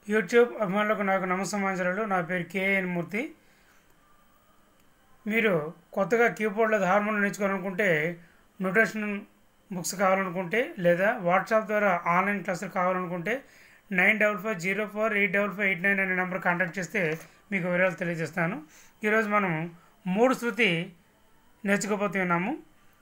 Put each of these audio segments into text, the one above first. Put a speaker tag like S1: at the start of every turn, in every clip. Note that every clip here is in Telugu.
S1: యూట్యూబ్ అభిమానులకు నాకు నమస్సమాచారాలు నా పేరు కేఎన్ మూర్తి మీరు కొత్తగా కీబోర్డ్లో హార్మోన్ నేర్చుకోవాలనుకుంటే న్యూట్రిషన్ బుక్స్ కావాలనుకుంటే లేదా వాట్సాప్ ద్వారా ఆన్లైన్ క్లాసులు కావాలనుకుంటే nine double five zero four eight double five eight nine అనే నెంబర్ కాంటాక్ట్ చేస్తే మీకు వివరాలు తెలియజేస్తాను ఈరోజు మనం మూడు శృతి నేర్చుకోబోతున్నాము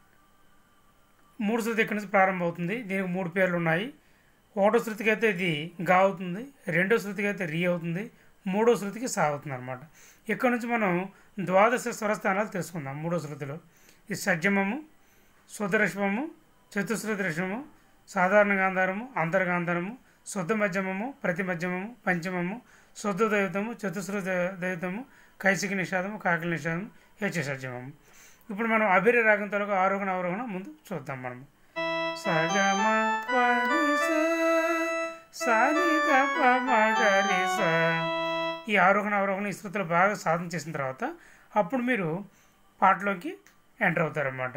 S1: మూడు శృతి ఇక్కడి నుంచి ప్రారంభం అవుతుంది దీనికి మూడు పేర్లు ఉన్నాయి ఒకటో శృతికి అయితే ఇది గా అవుతుంది రెండో శృతికి అయితే రీ అవుతుంది మూడో శృతికి సా అవుతుంది అనమాట ఇక్కడ నుంచి మనం ద్వాదశ స్వరస్థానాలు తెలుసుకుందాం మూడో శృతిలో ఇది సజ్జమము శుద్ధరశ్వము చతుశ్రుతి రశ్వము సాధారణ గాంధారము అంతర్గాంధారము శుద్ధ మధ్యమము ప్రతి మధ్యమము పంచమము శుద్ధ దైవతము చతుశ్రుత దైవతము కైసిక నిషాదము కాకిల నిషాదము హెచ్చ సజ్జమము ఇప్పుడు మనం అభిర రాగం తొలగ ఆరోహణ అవరోహణ ముందు చూద్దాం మనం సగమ పని సాని మగరి స ఈ ఆరోహణ అవరోహణ ఈ శృతులు బాగా సాధన చేసిన తర్వాత అప్పుడు మీరు పాటలోకి ఎంటర్ అవుతారన్నమాట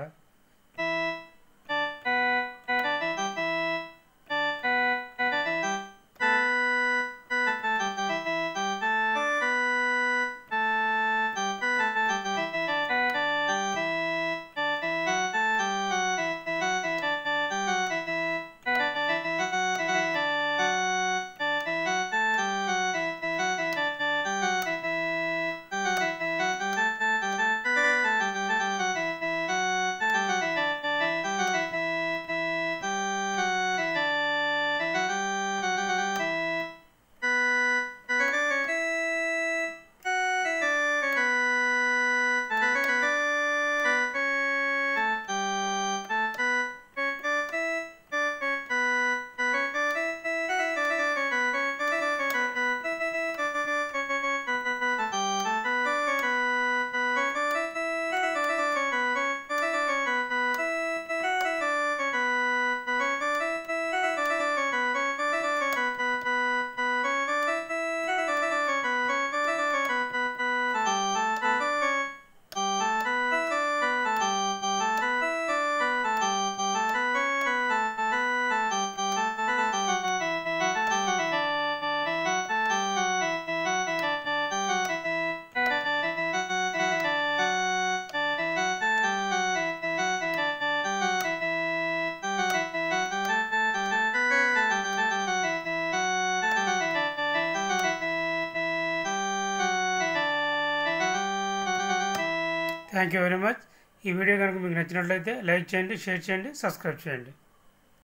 S1: థ్యాంక్ యూ వెరీ మచ్ ఈ వీడియో కనుక మీకు నచ్చినట్లయితే లైక్ చేయండి షేర్ చేయండి సబ్స్క్రైబ్ చేయండి